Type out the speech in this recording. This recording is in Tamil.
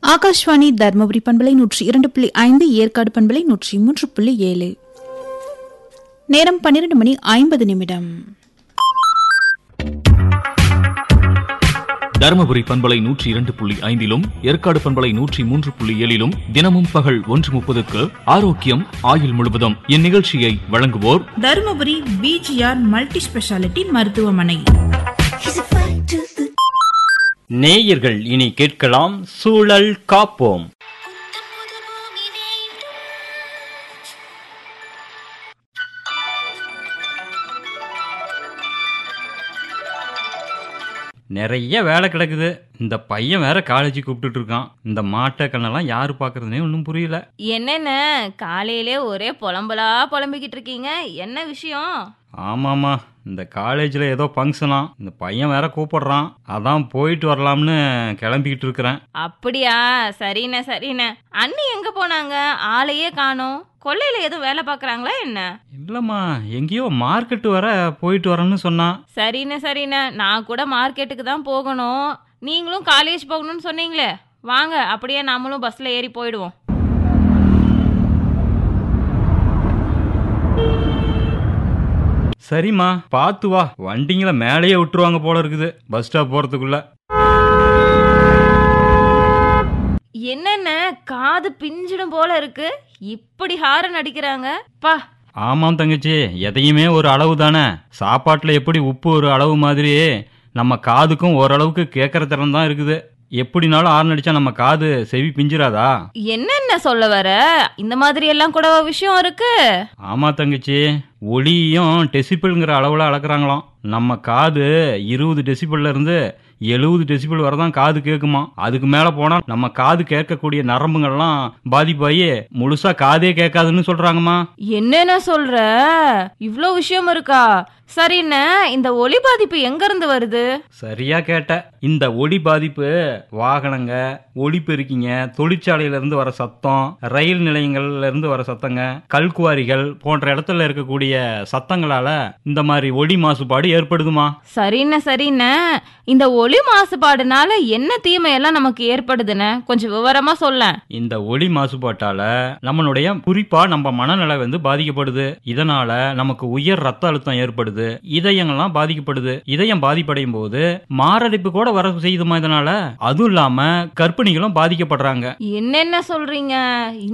ஆகாஷ்வாணி தர்மபுரி பண்பலை நூற்றி இரண்டு புள்ளி ஐந்து ஏற்காடு பண்பலை நூற்றி மூன்று புள்ளி ஏழு நேரம் பன்னிரண்டு மணி ஐம்பது நிமிடம் தருமபுரி பண்பலை நூற்றி இரண்டு புள்ளி ஐந்திலும் ஏற்காடு பண்பலை நூற்றி மூன்று புள்ளி ஏழிலும் தினமும் பகல் ஒன்று முப்பதுக்கு ஆரோக்கியம் ஆயுள் முழுவதும் இந்நிகழ்ச்சியை வழங்குவோர் தருமபுரி பிஜிஆர் மல்டி ஸ்பெஷாலிட்டி மருத்துவமனை நேயர்கள் இனி கேட்கலாம் சூழல் காப்போம் நிறைய வேலை கிடக்குது இந்த பையன் வேற காலேஜ் கூப்பிட்டுட்டு இருக்கான் இந்த மாட்டை கண்ணெல்லாம் யாரு பாக்குறதுனே ஒன்றும் புரியல என்னென்ன காலையிலே ஒரே புலம்பலா புலம்பிக்கிட்டு இருக்கீங்க என்ன விஷயம் ஆமாமா இந்த காலேஜில் ஏதோ ஃபங்க்ஷனா இந்த பையன் வேற கூப்பிடுறான் அதான் போயிட்டு வரலாம்னு கிளம்பிக்கிட்டு இருக்கிறேன் அப்படியா சரிண்ணே சரிண்ணே அண்ணி எங்க போனாங்க ஆளையே காணோம் கொல்லையில எதுவும் வேலை பார்க்கறாங்களா என்ன இல்லைம்மா எங்கேயோ மார்க்கெட்டு வர போயிட்டு வரேன்னு சொன்னான் சரிண்ணே சரிண்ணே நான் கூட மார்க்கெட்டுக்கு தான் போகணும் நீங்களும் காலேஜ் போகணும்னு சொன்னீங்களே வாங்க அப்படியே நாமளும் பஸ்ல ஏறி போயிடுவோம் சரிம்மா பார்த்து வா வண்டிங்களை மேலேயே விட்டுருவாங்க போல இருக்குது பஸ் ஸ்டாப் போறதுக்குள்ள என்னென்ன காது பிஞ்சிடும் போல இருக்கு இப்படி ஹாரன் அடிக்கிறாங்க பா ஆமாம் தங்கச்சி எதையுமே ஒரு அளவு தானே சாப்பாட்டில் எப்படி உப்பு ஒரு அளவு மாதிரி நம்ம காதுக்கும் ஓரளவுக்கு கேட்குற திறன் தான் இருக்குது எப்படினாலும் ஆர்ன் அடிச்சா நம்ம காது செவி பிஞ்சிராதா என்னென்ன சொல்ல வர இந்த மாதிரி எல்லாம் கூட விஷயம் இருக்கு ஆமா தங்கச்சி ஒளியும் டெசிபிள்ங்கிற அளவில் அளக்குறாங்களாம் நம்ம காது இருபது டெசிபிள்ல இருந்து எழுபது டெசிபிள் வரை தான் காது கேட்குமா அதுக்கு மேலே போனால் நம்ம காது கேட்கக்கூடிய நரம்புகள்லாம் பாதிப்பாகி முழுசா காதே கேட்காதுன்னு சொல்றாங்கம்மா என்னென்ன சொல்ற இவ்ளோ விஷயம் இருக்கா சரிண்ணே இந்த ஒளி பாதிப்பு எங்க இருந்து வருது சரியா கேட்ட இந்த ஒளி பாதிப்பு வாகனங்க ஒளிபெருக்கிங்க தொழிற்சாலையில இருந்து வர சத்தம் ரயில் நிலையங்கள்ல இருந்து வர சத்தங்க கல்குவாரிகள் போன்ற இடத்துல இருக்கக்கூடிய சத்தங்களால இந்த மாதிரி ஒளி மாசுபாடு ஏற்படுதுமா சரிண்ணே சரிண்ணே இந்த ஒளி மாசுபாடுனால என்ன தீமையெல்லாம் நமக்கு ஏற்படுதுன்னு கொஞ்சம் விவரமா சொல்ல இந்த ஒளி மாசுபாட்டால நம்மளுடைய குறிப்பா நம்ம மனநிலை வந்து பாதிக்கப்படுது இதனால நமக்கு உயர் ரத்த அழுத்தம் ஏற்படுது இதயங்கள்லாம் பாதிக்கப்படுது இதயம் பாதிப்படையும் போது மாரடைப்பு கூட வர செய்யுதுமா இதனால அதுவும் இல்லாம கர்ப்பிணிகளும் பாதிக்கப்படுறாங்க என்னென்ன சொல்றீங்க